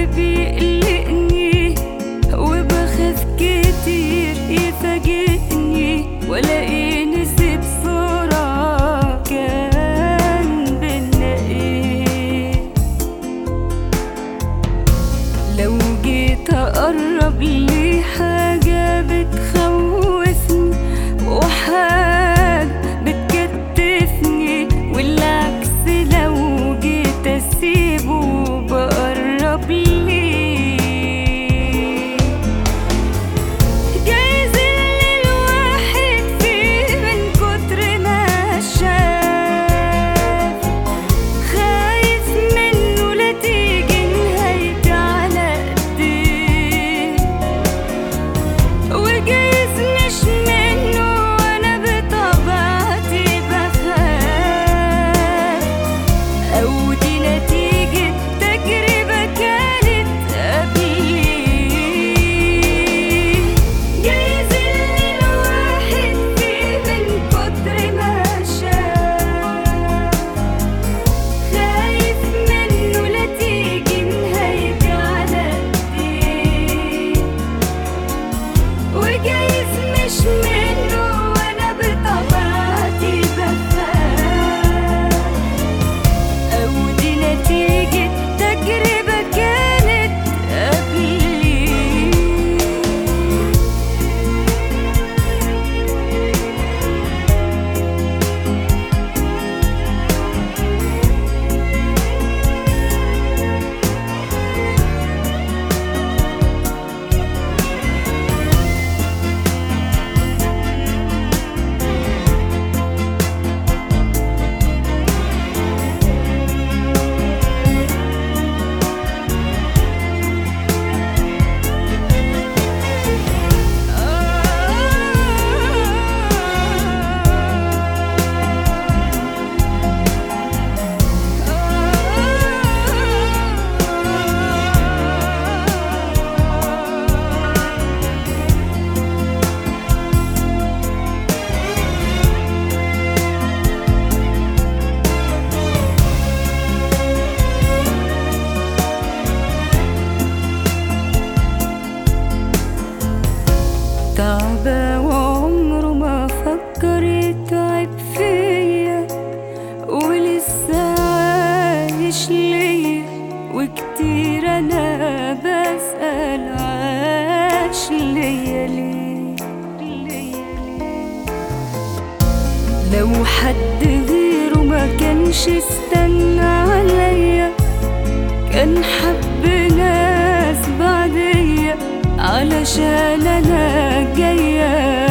بيقلقني وبخاف كتير يفاجئني والاقيني نسيت بسرعة كان بينا ايه لو جيت اقرب لي حاجة بتخوفني وحاجة بتكتفني والعكس لو جيت اسيبه بقرب ليه جايز اللي الواحد فيه من كتر ما شاف خايف منه لا تيجي نهايتي على ايديه وجايز مش منه وانا بطبيعتي بخاف او دي نتيجة تجربة كانت قبلي جايز اللي الواحد فيه من كتر ما شاف خايف منه لا تيجي نهايتي على ايديه وجايز مش منه وانا بطبيعتي بخاف او دي نتيجة تجربة كانت قبلي تعبة وعمره ما فكر يتعب فيا ولسه عايش ليا وكتير انا بسأل عاش ليا ليه لو حد غيره ما كانش استنى عليا كان حب ناس بعديا علشان انا جايه